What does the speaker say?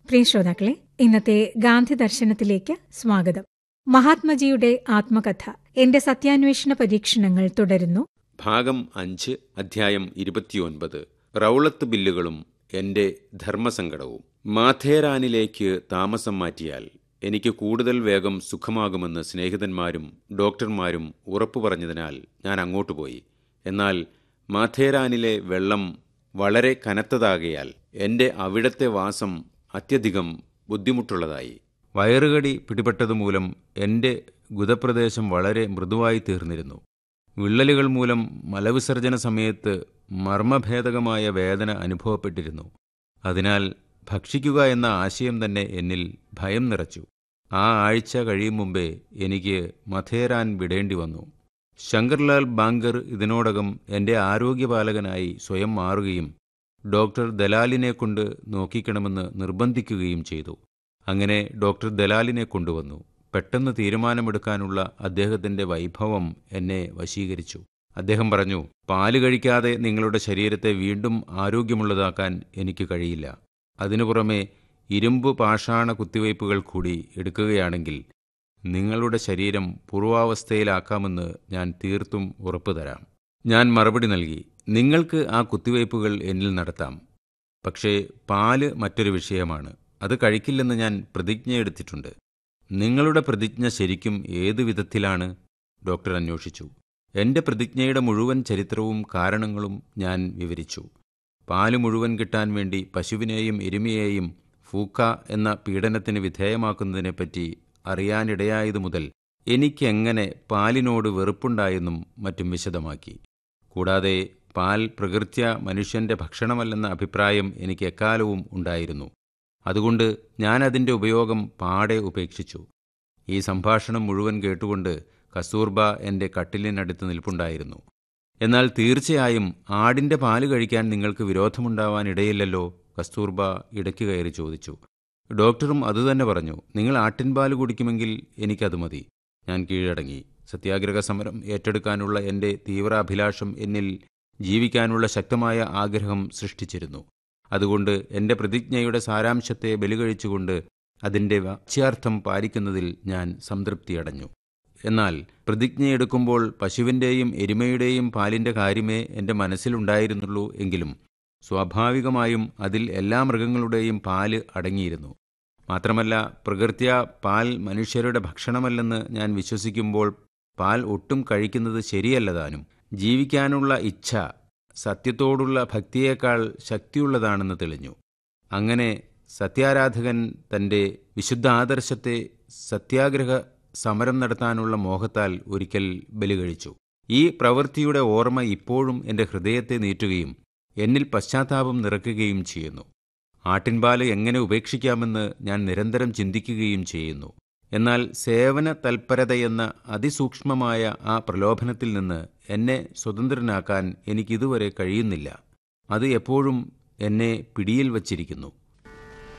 പ്രിയ ശ്രോതാക്കളെ ഇന്നത്തെ ഗാന്ധി ദർശനത്തിലേക്ക് സ്വാഗതം മഹാത്മജിയുടെ ആത്മകഥ എന്റെ സത്യാന്വേഷണ പരീക്ഷണങ്ങൾ തുടരുന്നു ഭാഗം അഞ്ച് അധ്യായം ഇരുപത്തിയൊൻപത് റൗളത്ത് ബില്ലുകളും എന്റെ ധർമ്മസങ്കടവും മാഥേരാനിലേക്ക് താമസം മാറ്റിയാൽ എനിക്ക് കൂടുതൽ വേഗം സുഖമാകുമെന്ന് സ്നേഹിതന്മാരും ഡോക്ടർമാരും ഉറപ്പു പറഞ്ഞതിനാൽ ഞാൻ അങ്ങോട്ട് പോയി എന്നാൽ മാഥേരാനിലെ വെള്ളം വളരെ കനത്തതാകയാൽ എൻ്റെ അവിടത്തെ വാസം അത്യധികം ബുദ്ധിമുട്ടുള്ളതായി വയറുകടി പിടിപെട്ടതുമൂലം എൻ്റെ ഗുദപ്രദേശം വളരെ മൃദുവായി തീർന്നിരുന്നു വിള്ളലുകൾ മൂലം മലവിസർജന സമയത്ത് മർമ്മഭേദകമായ വേദന അനുഭവപ്പെട്ടിരുന്നു അതിനാൽ ഭക്ഷിക്കുക എന്ന ആശയം തന്നെ എന്നിൽ ഭയം നിറച്ചു ആ ആഴ്ച കഴിയും മുമ്പേ എനിക്ക് മഥേരാൻ വിടേണ്ടി വന്നു ശങ്കർലാൽ ബാങ്കർ ഇതിനോടകം എൻ്റെ ആരോഗ്യപാലകനായി സ്വയം മാറുകയും ഡോക്ടർ ദലാലിനെ കൊണ്ട് നോക്കിക്കണമെന്ന് നിർബന്ധിക്കുകയും ചെയ്തു അങ്ങനെ ഡോക്ടർ ദലാലിനെ കൊണ്ടുവന്നു പെട്ടെന്ന് തീരുമാനമെടുക്കാനുള്ള അദ്ദേഹത്തിന്റെ വൈഭവം എന്നെ വശീകരിച്ചു അദ്ദേഹം പറഞ്ഞു പാല് കഴിക്കാതെ നിങ്ങളുടെ ശരീരത്തെ വീണ്ടും ആരോഗ്യമുള്ളതാക്കാൻ എനിക്ക് കഴിയില്ല അതിനു പുറമെ ഇരുമ്പ് പാഷാണ കുത്തിവയ്പ്പുകൾ കൂടി എടുക്കുകയാണെങ്കിൽ നിങ്ങളുടെ ശരീരം പൂർവാവസ്ഥയിലാക്കാമെന്ന് ഞാൻ തീർത്തും ഉറപ്പു തരാം ഞാൻ മറുപടി നൽകി നിങ്ങൾക്ക് ആ കുത്തിവയ്പ്പുകൾ എന്നിൽ നടത്താം പക്ഷേ പാല് മറ്റൊരു വിഷയമാണ് അത് കഴിക്കില്ലെന്ന് ഞാൻ പ്രതിജ്ഞയെടുത്തിട്ടുണ്ട് നിങ്ങളുടെ പ്രതിജ്ഞ ശരിക്കും ഏതു വിധത്തിലാണ് ഡോക്ടർ അന്വേഷിച്ചു എന്റെ പ്രതിജ്ഞയുടെ മുഴുവൻ ചരിത്രവും കാരണങ്ങളും ഞാൻ വിവരിച്ചു പാല് മുഴുവൻ കിട്ടാൻ വേണ്ടി പശുവിനെയും എരുമയെയും ഫൂക്ക എന്ന പീഡനത്തിന് വിധേയമാക്കുന്നതിനെപ്പറ്റി അറിയാനിടയായതു മുതൽ എനിക്കെങ്ങനെ പാലിനോട് വെറുപ്പുണ്ടായെന്നും മറ്റും വിശദമാക്കി കൂടാതെ പാൽ പ്രകൃത്യ മനുഷ്യന്റെ ഭക്ഷണമല്ലെന്ന അഭിപ്രായം എനിക്ക് എക്കാലവും ഉണ്ടായിരുന്നു അതുകൊണ്ട് ഞാൻ അതിൻ്റെ ഉപയോഗം പാടെ ഉപേക്ഷിച്ചു ഈ സംഭാഷണം മുഴുവൻ കേട്ടുകൊണ്ട് കസ്തൂർബ എൻ്റെ കട്ടിലിനടുത്ത് നിൽപ്പുണ്ടായിരുന്നു എന്നാൽ തീർച്ചയായും ആടിൻ്റെ പാല് കഴിക്കാൻ നിങ്ങൾക്ക് വിരോധമുണ്ടാവാൻ ഇടയില്ലല്ലോ കസ്തൂർബ ഇടയ്ക്ക് കയറി ചോദിച്ചു ഡോക്ടറും അതുതന്നെ പറഞ്ഞു നിങ്ങൾ ആട്ടിൻപാല് കുടിക്കുമെങ്കിൽ എനിക്കത് മതി ഞാൻ കീഴടങ്ങി സത്യാഗ്രഹ സമരം ഏറ്റെടുക്കാനുള്ള എൻ്റെ തീവ്രാഭിലാഷം എന്നിൽ ജീവിക്കാനുള്ള ശക്തമായ ആഗ്രഹം സൃഷ്ടിച്ചിരുന്നു അതുകൊണ്ട് എൻ്റെ പ്രതിജ്ഞയുടെ സാരാംശത്തെ ബലികഴിച്ചുകൊണ്ട് അതിൻ്റെ വാച്യാർത്ഥം പാലിക്കുന്നതിൽ ഞാൻ സംതൃപ്തിയടഞ്ഞു എന്നാൽ പ്രതിജ്ഞയെടുക്കുമ്പോൾ പശുവിൻ്റെയും എരുമയുടെയും പാലിൻ്റെ കാര്യമേ എൻ്റെ മനസ്സിലുണ്ടായിരുന്നുള്ളൂ എങ്കിലും സ്വാഭാവികമായും അതിൽ എല്ലാ മൃഗങ്ങളുടെയും പാല് അടങ്ങിയിരുന്നു മാത്രമല്ല പ്രകൃത്യ പാൽ മനുഷ്യരുടെ ഭക്ഷണമല്ലെന്ന് ഞാൻ വിശ്വസിക്കുമ്പോൾ പാൽ ഒട്ടും കഴിക്കുന്നത് ശരിയല്ല താനും ജീവിക്കാനുള്ള ഇച്ഛ സത്യത്തോടുള്ള ഭക്തിയേക്കാൾ ശക്തിയുള്ളതാണെന്ന് തെളിഞ്ഞു അങ്ങനെ സത്യാരാധകൻ തൻ്റെ വിശുദ്ധ ആദർശത്തെ സത്യാഗ്രഹ സമരം നടത്താനുള്ള മോഹത്താൽ ഒരിക്കൽ ബലികഴിച്ചു ഈ പ്രവൃത്തിയുടെ ഓർമ്മ ഇപ്പോഴും എൻ്റെ ഹൃദയത്തെ നീറ്റുകയും എന്നിൽ പശ്ചാത്താപം നിറയ്ക്കുകയും ചെയ്യുന്നു ആട്ടിൻപാല് എങ്ങനെ ഉപേക്ഷിക്കാമെന്ന് ഞാൻ നിരന്തരം ചിന്തിക്കുകയും ചെയ്യുന്നു എന്നാൽ സേവന തൽപരതയെന്ന അതിസൂക്ഷ്മമായ ആ പ്രലോഭനത്തിൽ നിന്ന് എന്നെ സ്വതന്ത്രനാക്കാൻ എനിക്കിതുവരെ കഴിയുന്നില്ല അത് എപ്പോഴും എന്നെ പിടിയിൽ വച്ചിരിക്കുന്നു